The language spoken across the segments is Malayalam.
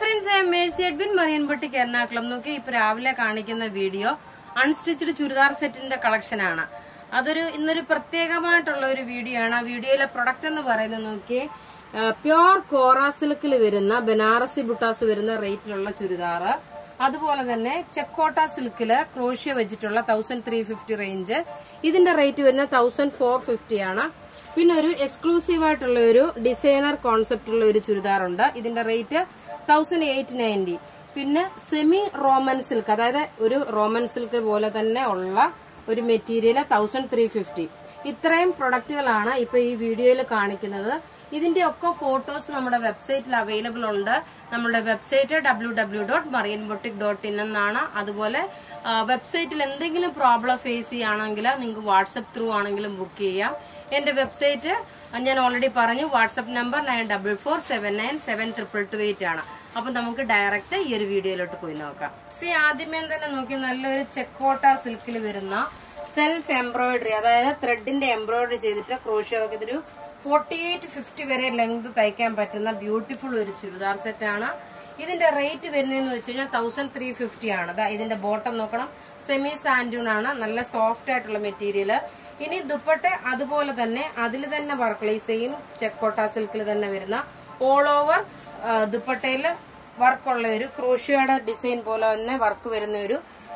friends I Mercy Edwin Mariyan boutique Ernakulam നോക്കി ഇപ്പൊ രാവിലെ കാണിക്കുന്ന വീഡിയോ അൺസ്റ്റിച്ച്ഡ് ചുരിദാർ സെറ്റിന്റെ കളക്ഷൻ ആണ് അതൊരു ഇന്നൊരു പ്രത്യേകമായിട്ടുള്ള ഒരു വീഡിയോ ആണ് ആ വീഡിയോയിലെ പ്രൊഡക്റ്റ് എന്ന് പറയുന്നത് നോക്കി പ്യോർ കോറ സിൽക്കിൽ വരുന്ന ബനാറസി ബുട്ടാസ് വരുന്ന റേറ്റിലുള്ള ചുരിദാർ അതുപോലെ തന്നെ ചെക്കോട്ട സിൽക്കില് ക്രോഷ്യ വെച്ചിട്ടുള്ള തൗസൻഡ് ത്രീ ഫിഫ്റ്റി റേഞ്ച് ഇതിന്റെ റേറ്റ് വരുന്ന തൗസൻഡ് ഫോർ ഫിഫ്റ്റി ആണ് പിന്നെ ഒരു എക്സ്ക്ലൂസീവ് ആയിട്ടുള്ള ഒരു ഡിസൈനർ കോൺസെപ്റ്റ് ഉള്ള ഒരു ചുരിദാറുണ്ട് ഇതിന്റെ റേറ്റ് തൗസൻഡ് എയ്റ്റ് നയൻറ്റി പിന്നെ സെമി റോമൻ സിൽക്ക് അതായത് ഒരു റോമൻ സിൽക്ക് പോലെ തന്നെ ഉള്ള ഒരു മെറ്റീരിയൽ തൗസൻഡ് ത്രീ ഫിഫ്റ്റി ഇത്രയും പ്രൊഡക്റ്റുകളാണ് ഇപ്പൊ ഈ വീഡിയോയിൽ കാണിക്കുന്നത് ഇതിന്റെ ഒക്കെ ഫോട്ടോസ് നമ്മുടെ വെബ്സൈറ്റിൽ അവൈലബിൾ ഉണ്ട് നമ്മുടെ website W W dot Mariyan boutique dot in എന്നാണ് അതുപോലെ വെബ്സൈറ്റിൽ എന്തെങ്കിലും പ്രോബ്ലം ഫേസ് ചെയ്യുകയാണെങ്കിൽ നിങ്ങൾക്ക് വാട്സപ്പ് ത്രൂ ആണെങ്കിലും ബുക്ക് ചെയ്യാം എന്റെ വെബ്സൈറ്റ് ഞാൻ ഓൾറെഡി പറഞ്ഞു WhatsApp number nine double four seven nine seven triple two eight ആണ് അപ്പൊ നമുക്ക് ഡയറക്റ്റ് ഈ ഒരു വീഡിയോയിലോട്ട് പോയി നോക്കാം സി ആദ്യമേ തന്നെ നോക്കി നല്ലൊരു ചെക്കോട്ട സിൽക്കിൽ വരുന്ന സെൽഫ് എംബ്രോയിഡറി അതായത് ത്രെഡിന്റെ എംബ്രോയിഡറി ചെയ്തിട്ട് ക്രോഷ്യ ഇതൊരു ഫോർട്ടി എയ്റ്റ് ഫിഫ്റ്റി വരെ ലെങ്ത് തയ്ക്കാൻ പറ്റുന്ന ബ്യൂട്ടിഫുൾ ഒരു ചുരിദാർ സെറ്റ് ആണ് ഇതിന്റെ റേറ്റ് വരുന്നതെന്ന് വെച്ച് കഴിഞ്ഞാൽ തൗസൻഡ് ത്രീ ഫിഫ്റ്റി ആണ് ദാ ഇതിന്റെ ബോട്ടം നോക്കണം സെമി സാൻഡൂൺ ആണ് നല്ല സോഫ്റ്റ് ആയിട്ടുള്ള മെറ്റീരിയൽ ഇനി ദുപ്പട്ട അതുപോലെ തന്നെ അതിൽ തന്നെ വർക്കുള്ള ഈ സെയിം ചെക്കോട്ട സിൽക്കിൽ തന്നെ വരുന്ന ഓൾ ഓവർ ദുപ്പട്ടയിൽ വർക്കുള്ള ഒരു ക്രോഷ്യയുടെ ഡിസൈൻ പോലെ തന്നെ വർക്ക് വരുന്ന ഒരു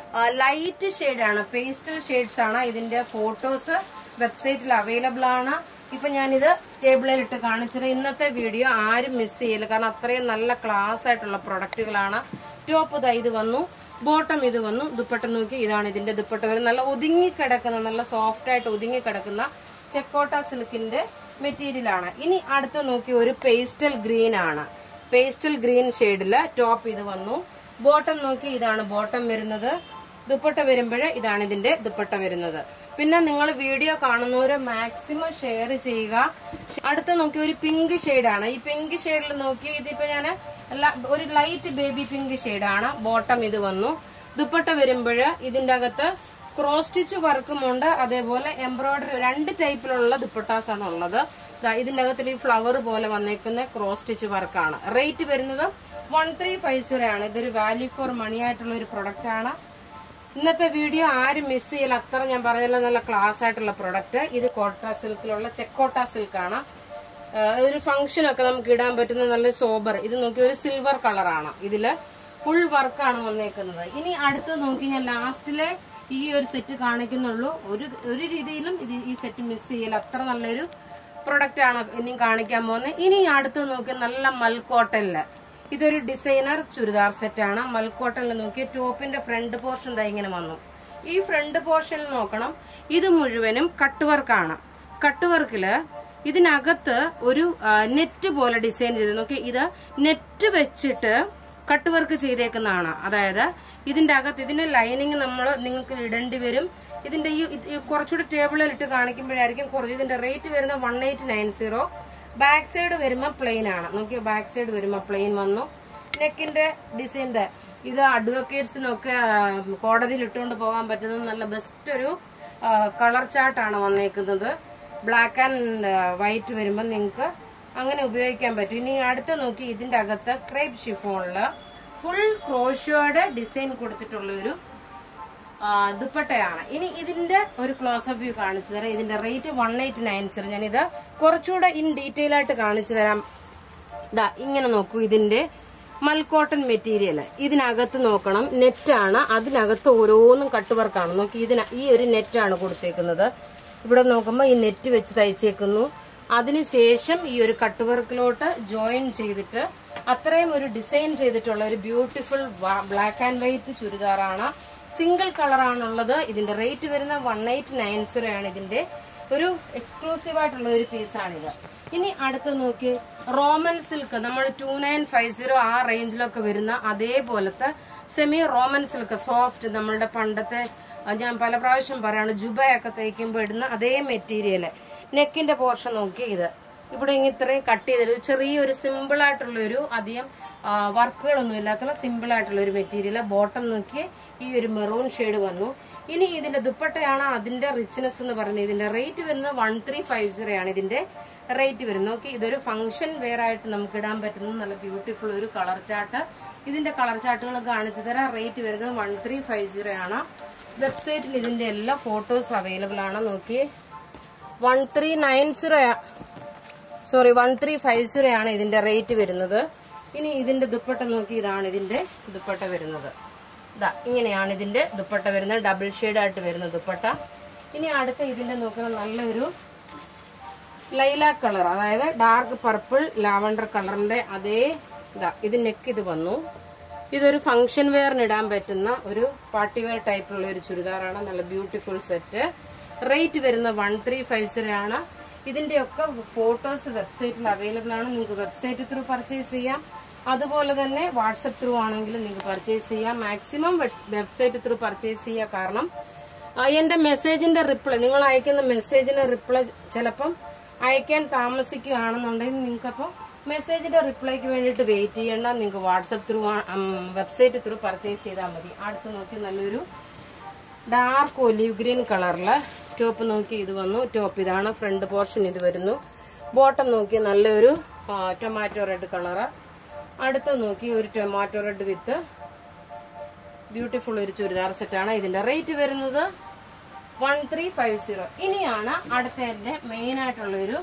ലൈറ്റ് ഷെയ്ഡാണ് പേസ്റ്റൽ ഷെയ്ഡ്സ് ആണ് ഇതിന്റെ ഫോട്ടോസ് വെബ്സൈറ്റിൽ അവൈലബിൾ ആണ് ഇപ്പൊ ഞാനിത് ടേബിളിൽ ഇട്ട് കാണിച്ചത് ഇന്നത്തെ വീഡിയോ ആരും മിസ് ചെയ്യില്ല കാരണം അത്രയും നല്ല ക്ലാസ് ആയിട്ടുള്ള പ്രൊഡക്റ്റുകളാണ് ടോപ്പ് ഇതാ ഇത് വന്നു ബോട്ടം ഇത് വന്നു ദുപ്പട്ട നോക്കി ഇതാണ് ഇതിന്റെ ദുപ്പട്ട വരുന്നത് നല്ല ഒതുങ്ങി കിടക്കുന്ന നല്ല സോഫ്റ്റ് ആയിട്ട് ഒതുങ്ങി കിടക്കുന്ന ചെക്കോട്ട സിൽക്കിന്റെ മെറ്റീരിയൽ ആണ് ഇനി അടുത്ത നോക്കി ഒരു പേസ്റ്റൽ ഗ്രീൻ ആണ് പേസ്റ്റൽ ഗ്രീൻ ഷെയ്ഡില് ടോപ്പ് ഇത് വന്നു ബോട്ടം നോക്കി ഇതാണ് ബോട്ടം വരുന്നത് ദുപ്പട്ട വരുമ്പോൾ ഇതാണ് ഇതിന്റെ ദുപ്പട്ട വരുന്നത് പിന്നെ നിങ്ങൾ വീഡിയോ കാണുന്നവര് മാക്സിമം ഷെയർ ചെയ്യുക അടുത്ത നോക്കി ഒരു പിങ്ക് ഷെയ്ഡാണ് ഈ പിങ്ക് ഷെയ്ഡിൽ നോക്കി ഇതിപ്പോ ഞാൻ ഒരു ലൈറ്റ് ബേബി പിങ്ക് ഷെയ്ഡാണ് ബോട്ടം ഇത് വന്നു ദുപ്പട്ട വരുമ്പോൾ ഇതിന്റെ അകത്ത് ക്രോസ് സ്റ്റിച്ച് വർക്കും ഉണ്ട് അതേപോലെ എംബ്രോയിഡറി രണ്ട് ടൈപ്പിലുള്ള ദുപ്പട്ടാസ് ആണ് ഉള്ളത് ഇതിന്റെ അകത്ത് ഈ ഫ്ലവർ പോലെ വന്നേക്കുന്ന ക്രോസ് സ്റ്റിച്ച് വർക്കാണ് റേറ്റ് വരുന്നത് വൺ ത്രീ ഫൈവ് സീറോ ആണ് ഇതൊരു വാല്യൂ ഫോർ മണി ആയിട്ടുള്ള ഒരു പ്രൊഡക്റ്റ് ആണ് ഇന്നത്തെ വീഡിയോ ആരും മിസ് ചെയ്യില്ല അത്ര ഞാൻ പറഞ്ഞല്ലോ നല്ല ക്ലാസ് ആയിട്ടുള്ള പ്രൊഡക്റ്റ് ഇത് കോട്ട സിൽക്കിലുള്ള ചെക്കോട്ട സിൽക്കാണ് ഒരു ഫംഗ്ഷനൊക്കെ നമുക്ക് ഇടാൻ പറ്റുന്ന നല്ല സോബർ ഇത് നോക്കി ഒരു സിൽവർ കളറാണ് ഇതില് ഫുൾ വർക്കാണ് വന്നേക്കുന്നത് ഇനി അടുത്ത് നോക്കി ഞാൻ ലാസ്റ്റിലെ ഈ ഒരു സെറ്റ് കാണിക്കുന്നുള്ളൂ ഒരു ഒരു രീതിയിലും ഇത് ഈ സെറ്റ് മിസ് ചെയ്യില്ല അത്ര നല്ലൊരു പ്രൊഡക്റ്റ് ആണ് ഇനിയും കാണിക്കാൻ പോകുന്നത് ഇനി അടുത്ത് നോക്കി നല്ല മൽക്കോട്ടനില് ഇതൊരു ഡിസൈനർ ചുരിദാർ സെറ്റ് ആണ് മൽക്കോട്ടനിൽ നോക്കി ടോപ്പിന്റെ ഫ്രണ്ട് പോർഷൻ ദാ ഇങ്ങനെ വന്നു ഈ ഫ്രണ്ട് പോർഷനിൽ നോക്കണം ഇത് മുഴുവനും കട്ട് വർക്കാണ് കട്ട് വർക്കില് ഇതിനകത്ത് ഒരു നെറ്റ് പോലെ ഡിസൈൻ ചെയ്ത് നോക്കി ഇത് നെറ്റ് വെച്ചിട്ട് കട്ട് വർക്ക് ചെയ്തേക്കുന്നതാണ് അതായത് ഇതിന്റെ അകത്ത് ഇതിന്റെ ലൈനിങ് നമ്മൾ നിങ്ങൾക്ക് ഇടേണ്ടി വരും ഇതിന്റെ ഈ കുറച്ചുകൂടി ടേബിളിൽ ഇട്ട് കാണിക്കുമ്പോഴായിരിക്കും കുറച്ച് ഇതിന്റെ റേറ്റ് വരുന്ന one eight nine zero back side വരുമ്പോൾ പ്ലെയിൻ ആണ് നോക്കി ബാക്ക് സൈഡ് വരുമ്പോൾ പ്ലെയിൻ വന്നു നെക്കിന്റെ ഡിസൈൻ്റെ ഇത് അഡ്വക്കേറ്റ്സിനൊക്കെ കോടതിയിൽ ഇട്ടുകൊണ്ട് പോകാൻ പറ്റുന്ന നല്ല ബെസ്റ്റ് ഒരു കളർ ചാർട്ടാണ് വന്നേക്കുന്നത് ബ്ലാക്ക് ആൻഡ് വൈറ്റ് വരുമ്പോൾ നിങ്ങൾക്ക് അങ്ങനെ ഉപയോഗിക്കാൻ പറ്റും ഇനി അടുത്ത നോക്കി ഇതിന്റെ അകത്ത് ക്രേപ്പ് ഷിഫോണില് ഫുൾ ക്രോഷോയുടെ ഡിസൈൻ കൊടുത്തിട്ടുള്ള ഒരു ദുപ്പട്ടയാണ് ഇനി ഇതിന്റെ ഒരു ക്ലോസപ്പ് വ്യൂ കാണിച്ചു തരാം ഇതിന്റെ rate one eight nine zero ഞാനിത് കുറച്ചുകൂടെ ഇൻ ഡീറ്റെയിൽ ആയിട്ട് കാണിച്ചു തരാം ഇതാ ഇങ്ങനെ നോക്കൂ ഇതിന്റെ മൽക്കോട്ടൺ മെറ്റീരിയൽ ഇതിനകത്ത് നോക്കണം നെറ്റാണ് അതിനകത്ത് ഓരോന്നും കട്ടുവർക്കാണ് നോക്കി ഇതിന ഈ ഒരു നെറ്റാണ് കൊടുത്തേക്കുന്നത് ഇവിടെ നോക്കുമ്പോൾ ഈ നെറ്റ് വെച്ച് തയ്ച്ചേക്കുന്നു അതിനുശേഷം ഈ ഒരു കട്ടുവർക്കിലോട്ട് ജോയിൻ ചെയ്തിട്ട് അത്രയും ഒരു ഡിസൈൻ ചെയ്തിട്ടുള്ള ഒരു ബ്യൂട്ടിഫുൾ ബ്ലാക്ക് ആൻഡ് വൈറ്റ് ചുരിദാറാണ് സിംഗിൾ കളറാണുള്ളത് ഇതിന്റെ റേറ്റ് വരുന്ന വൺ എയ്റ്റ് നയൻ സീറോ ആണ് ഇതിന്റെ ഒരു എക്സ്ക്ലൂസീവ് ആയിട്ടുള്ള ഒരു പീസാണിത് ഇനി അടുത്ത് നോക്കി റോമൻ സിൽക്ക് നമ്മൾ ടു നയൻ ഫൈവ് സീറോ ആ റേഞ്ചിലൊക്കെ വരുന്ന അതേപോലത്തെ സെമി റോമൻ സിൽക്ക് സോഫ്റ്റ് നമ്മളുടെ പണ്ടത്തെ ഞാൻ പല പ്രാവശ്യം പറയാണ് ജുബയൊക്കെ തയ്ക്കുമ്പോൾ ഇടുന്ന അതേ മെറ്റീരിയൽ നെക്കിന്റെ പോർഷൻ നോക്കി ഇത് ഇവിടെ ഇങ്ങനെ ഇത്രയും കട്ട് ചെയ്തിട്ട് ചെറിയൊരു സിമ്പിൾ ആയിട്ടുള്ള ഒരു അധികം വർക്കുകളൊന്നും ഇല്ലാത്ത സിമ്പിൾ ആയിട്ടുള്ള ഒരു മെറ്റീരിയൽ ബോട്ടം നോക്കി ഈ ഒരു മെറൂൺ ഷെയ്ഡ് വന്നു ഇനി ഇതിന്റെ ദുപ്പട്ടയാണ് അതിന്റെ റിച്ച്നെസ് എന്ന് പറയുന്നത് ഇതിന്റെ റേറ്റ് വരുന്നത് വൺ ത്രീ ഫൈവ് സീറോ ആണ് ഇതിന്റെ റേറ്റ് വരും നോക്കി ഇതൊരു ഫംഗ്ഷൻ വെയർ ആയിട്ട് നമുക്ക് ഇടാൻ പറ്റുന്ന നല്ല ബ്യൂട്ടിഫുൾ ഒരു കളർ ചാർട്ട് ഇതിന്റെ കളർ ചാർട്ടുകൾ കാണിച്ചു തരാം റേറ്റ് വരുന്നത് വൺ ത്രീ ഫൈവ് സീറോ ആണ് വെബ്സൈറ്റിൽ ഇതിന്റെ എല്ലാ ഫോട്ടോസ് അവൈലബിൾ ആണ് നോക്കി one three nine zero sorry one three five zero ആണ് ഇതിന്റെ റേറ്റ് വരുന്നത് ഇനി ഇതിന്റെ ദുപ്പട്ട നോക്കി ഇതാണ് ഇതിന്റെ ദുപ്പട്ട വരുന്നത് ഇതാ ഇങ്ങനെയാണ് ഇതിന്റെ ദുപ്പട്ട വരുന്നത് ഡബിൾ ഷെയ്ഡ് ആയിട്ട് വരുന്ന ദുപ്പട്ട ഇനി അടുത്ത ഇതിന്റെ നോക്കുന്ന നല്ലൊരു ലൈലാക്ക് കളർ അതായത് ഡാർക്ക് പർപ്പിൾ ലാവണ്ടർ കളറിന്റെ അതേ ഇതാ ഇത് നെക്ക് ഇത് വന്നു ഇതൊരു ഫംഗ്ഷൻ വെയറിന് ഇടാൻ പറ്റുന്ന ഒരു പാർട്ടി വെയർ ടൈപ്പിലുള്ള ഒരു ചുരിദാറാണ് നല്ല ബ്യൂട്ടിഫുൾ സെറ്റ് റേറ്റ് വരുന്ന വൺ ത്രീ ഫൈവ് സീറോ ആണ് ഇതിന്റെയൊക്കെ ഫോട്ടോസ് വെബ്സൈറ്റിൽ അവൈലബിൾ ആണ് നിങ്ങൾക്ക് വെബ്സൈറ്റ് ത്രൂ പർച്ചേസ് ചെയ്യാം അതുപോലെ തന്നെ വാട്സപ്പ് ത്രൂ ആണെങ്കിലും നിങ്ങൾക്ക് പർച്ചേസ് ചെയ്യാം മാക്സിമം വെബ്സൈറ്റ് ത്രൂ പർച്ചേസ് ചെയ്യുക കാരണം ആ, എന്റെ മെസ്സേജിന്റെ റിപ്ലൈ നിങ്ങൾ അയക്കുന്ന മെസ്സേജിന് റിപ്ലൈ ചിലപ്പം അയക്കാൻ താമസിക്കുകയാണെന്നുണ്ടെങ്കിൽ നിങ്ങൾക്ക് അപ്പോൾ മെസ്സേജിന്റെ റിപ്ലൈക്ക് വേണ്ടിയിട്ട് വെയിറ്റ് ചെയ്യേണ്ട നിങ്ങൾക്ക് WhatsApp through website through purchase ചെയ്താൽ മതി അടുത്ത് നോക്കി നല്ലൊരു ഡാർക്ക് ഒലിവ് ഗ്രീൻ കളറില് ടോപ്പ് നോക്കി ഇത് വന്നു ടോപ്പ് ഇതാണ് ഫ്രണ്ട് പോർഷൻ ഇത് വരുന്നു ബോട്ടം നോക്കി നല്ലൊരു ടൊമാറ്റോ റെഡ് കളറ് അടുത്ത് നോക്കി ഒരു ടൊമാറ്റോ റെഡ് വിത്ത് ബ്യൂട്ടിഫുൾ ഒരു ചുരിദാർ സെറ്റാണ് ഇതിന്റെ റേറ്റ് വരുന്നത് വൺ ത്രീ ഫൈവ് സീറോ ഇനിയാണ് അടുത്ത എന്റെ മെയിൻ ആയിട്ടുള്ള ഒരു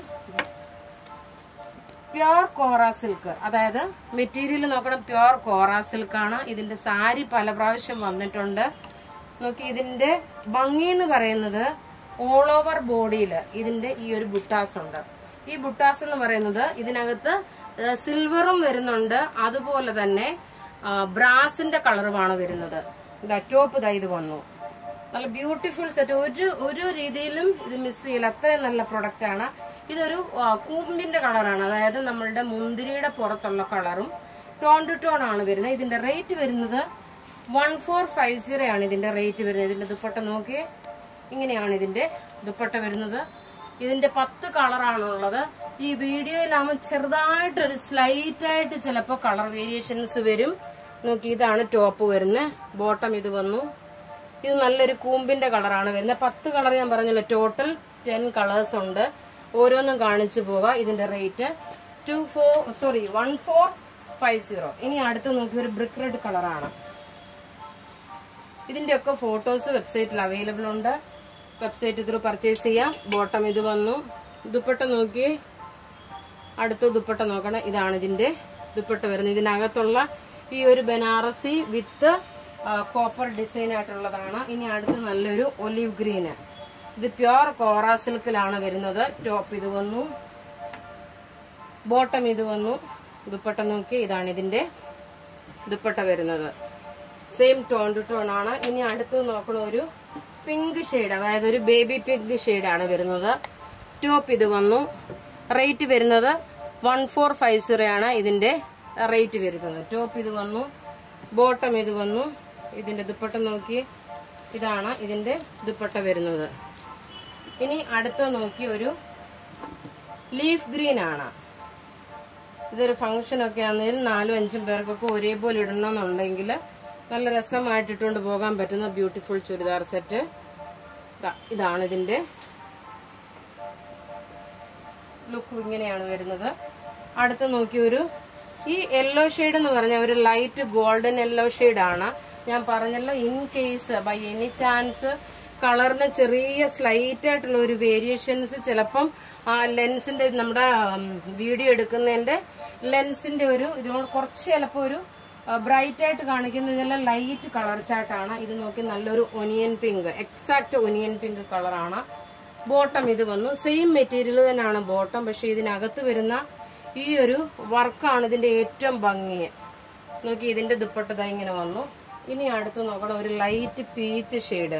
പ്യോർ കോറ സിൽക്ക് അതായത് മെറ്റീരിയൽ നോക്കണം പ്യോർ കോറ സിൽക്ക് ആണ് ഇതിന്റെ സാരി പല പ്രാവശ്യം വന്നിട്ടുണ്ട് നോക്കി ഇതിന്റെ ഭംഗി എന്ന് പറയുന്നത് ഓൾ ഓവർ ബോഡിയിൽ ഇതിന്റെ ഈ ഒരു ബുട്ടാസ് ഉണ്ട് ഈ ബുട്ടാസ് എന്ന് പറയുന്നത് ഇതിനകത്ത് സിൽവറും വരുന്നുണ്ട് അതുപോലെ തന്നെ ബ്രാസിന്റെ കളറുമാണ് വരുന്നത് ഇതാ ടോപ്പ് ഇതാ ഇത് വന്നു നല്ല ബ്യൂട്ടിഫുൾ സെറ്റ് ഒരു ഒരു രീതിയിലും ഇത് മിസ് ചെയ്യില്ല അത്രയും നല്ല പ്രൊഡക്റ്റ് ആണ് ഇതൊരു ആ, കൂമ്പിന്റെ കളറാണ് അതായത് നമ്മളുടെ മുന്തിരിയുടെ പുറത്തുള്ള കളറും ടോൺ ടു ടോൺ ആണ് വരുന്നത് ഇതിന്റെ റേറ്റ് വരുന്നത് വൺ ഫോർ ഫൈവ് സീറോ ആണ് ഇതിന്റെ റേറ്റ് വരുന്നത് ഇതിന്റെ ദുപ്പട്ട നോക്കി ഇങ്ങനെയാണ് ഇതിന്റെ ദുപ്പട്ട വരുന്നത് ഇതിന്റെ പത്ത് കളറാണുള്ളത് ഈ വീഡിയോയിലാകുമ്പോൾ ചെറുതായിട്ടൊരു സ്ലൈറ്റ് ആയിട്ട് ചിലപ്പോൾ കളർ വേരിയേഷൻസ് വരും നോക്കി ഇതാണ് ടോപ്പ് വരുന്നത് ബോട്ടം ഇത് വന്നു ഇത് നല്ലൊരു കൂമ്പിന്റെ കളറാണ് വരുന്നത് പത്ത് കളർ ഞാൻ പറഞ്ഞല്ലോ ടോട്ടൽ ടെൻ കളേഴ്സ് ഉണ്ട് ഓരോന്നും കാണിച്ചു പോകാം ഇതിന്റെ rate two four sorry one four five zero ഇനി അടുത്ത് നോക്കി ഒരു ബ്രിക്ക് റെഡ് കളറാണ് ഇതിന്റെ ഒക്കെ ഫോട്ടോസ് വെബ്സൈറ്റിൽ അവൈലബിൾ ഉണ്ട് വെബ്സൈറ്റ് ത്രൂ പർച്ചേസ് ചെയ്യാം ബോട്ടം ഇത് വന്നു ദുപ്പട്ട നോക്കി അടുത്ത ദുപ്പട്ട നോക്കണം ഇതാണ് ഇതിന്റെ ദുപ്പട്ട വരുന്നത് ഇതിനകത്തുള്ള ഈ ഒരു ബനാറസി വിത്ത് കോപ്പർ ഡിസൈൻ ആയിട്ടുള്ളതാണ് ഇനി അടുത്ത് നല്ലൊരു ഒലിവ് ഗ്രീന് ഇത് പ്യോർ കോറ സിൽക്കിലാണ് വരുന്നത് ടോപ്പ് ഇത് വന്നു ബോട്ടം ഇത് വന്നു ദുപ്പട്ട നോക്കി ഇതാണ് ഇതിന്റെ ദുപ്പട്ട വരുന്നത് സെയിം ടോൺ ടു ടോൺ ആണ് ഇനി അടുത്ത് നോക്കണ ഒരു പിങ്ക് ഷെയ്ഡ് അതായത് ഒരു ബേബി പിങ്ക് ആണ് വരുന്നത് ടോപ്പ് ഇത് വന്നു റേറ്റ് വരുന്നത് വൺ ഫോർ ഫൈവ് സീറോ ആണ് ഇതിന്റെ റേറ്റ് വരുന്നത് ടോപ്പ് ഇത് വന്നു ബോട്ടം ഇത് വന്നു ഇതിന്റെ ദുപ്പട്ട നോക്കി ഇതാണ് ഇതിന്റെ ദുപ്പട്ട വരുന്നത് ഇനി അടുത്ത നോക്കി ഒരു ലീഫ് ഗ്രീൻ ആണ് ഇതൊരു ഫംഗ്ഷൻ ഒക്കെ ആണെങ്കിൽ നാലും അഞ്ചും പേർക്കൊക്കെ ഒരേപോലെ ഇടണമെന്നുണ്ടെങ്കിൽ നല്ല രസമായിട്ട് ഇട്ടുകൊണ്ട് പോകാൻ പറ്റുന്ന ബ്യൂട്ടിഫുൾ ചുരിദാർ സെറ്റ് ഇതാണ് ഇതിന്റെ ലുക്ക് ഇങ്ങനെയാണ് വരുന്നത് അടുത്ത് നോക്കി ഒരു ഈ യെല്ലോ ഷെയ്ഡ് എന്ന് പറഞ്ഞ ഒരു ലൈറ്റ് ഗോൾഡൻ യെല്ലോ ആണ് ഞാൻ പറഞ്ഞല്ലോ in case by any chance കളറിന് ചെറിയ സ്ലൈറ്റ് ആയിട്ടുള്ള ഒരു വേരിയേഷൻസ് ചിലപ്പം ആ ലെൻസിന്റെ നമ്മുടെ വീഡിയോ എടുക്കുന്നതിന്റെ ലെൻസിന്റെ ഒരു ഇതിനോട് കുറച്ച് ചിലപ്പോൾ ഒരു ബ്രൈറ്റ് ആയിട്ട് കാണിക്കുന്ന ഇതെല്ലാം ലൈറ്റ് കളർ ചാർട്ടാണ് ഇത് നോക്കി നല്ലൊരു onion pink exact onion pink കളറാണ് ബോട്ടം ഇത് വന്നു സെയിം മെറ്റീരിയൽ തന്നെയാണ് ബോട്ടം പക്ഷെ ഇതിനകത്ത് വരുന്ന ഈ ഒരു വർക്കാണ് ഇതിന്റെ ഏറ്റവും ഭംഗി നോക്കി ഇതിന്റെ ദുപ്പട്ട ദാ ഇങ്ങനെ വന്നു ഇനി അടുത്ത് നോക്കണം ഒരു ലൈറ്റ് പീച്ച് ഷെയ്ഡ്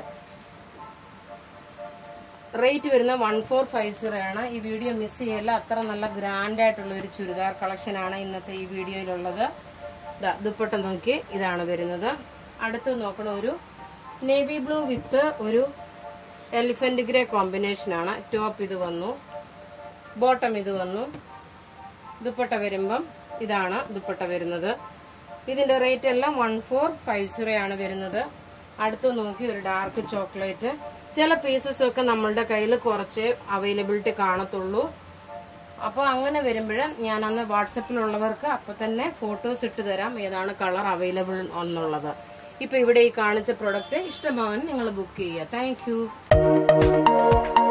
റേറ്റ് വരുന്ന വൺ ഫോർ ഫൈവ് സീറോ ആണ് ഈ വീഡിയോ മിസ് ചെയ്യല്ല അത്ര നല്ല ഗ്രാൻഡ് ആയിട്ടുള്ള ഒരു ചുരിദാർ കളക്ഷൻ ആണ് ഇന്നത്തെ ഈ വീഡിയോയിലുള്ളത് ദാ ദുപ്പട്ട നോക്കി ഇതാണ് വരുന്നത് അടുത്ത് നോക്കണ ഒരു നേവി ബ്ലൂ വിത്ത് ഒരു എലിഫന്റ് ഗ്രേ കോമ്പിനേഷൻ ആണ് ടോപ്പ് ഇത് വന്നു ബോട്ടം ഇത് വന്നു ദുപ്പട്ട വരുമ്പം ഇതാണ് ദുപ്പട്ട വരുന്നത് ഇതിന്റെ റേറ്റ് എല്ലാം വൺ ഫോർ ഫൈവ് സീറോ ആണ് വരുന്നത് അടുത്ത് നോക്കി ഒരു ഡാർക്ക് ചോക്ലേറ്റ് ചില പീസസ് ഒക്കെ നമ്മളുടെ കയ്യിൽ കുറച്ച് അവൈലബിലിറ്റി കാണത്തുള്ളൂ അപ്പോൾ അങ്ങനെ വരുമ്പോൾ ഞാൻ അന്ന് വാട്സപ്പിലുള്ളവർക്ക് അപ്പം തന്നെ ഫോട്ടോസ് ഇട്ട് തരാം ഏതാണ് കളർ അവൈലബിൾ എന്നുള്ളത് ഇപ്പൊ ഇവിടെ ഈ കാണിച്ച പ്രൊഡക്റ്റ് ഇഷ്ടമാവാൻ നിങ്ങൾ ബുക്ക് ചെയ്യുക താങ്ക്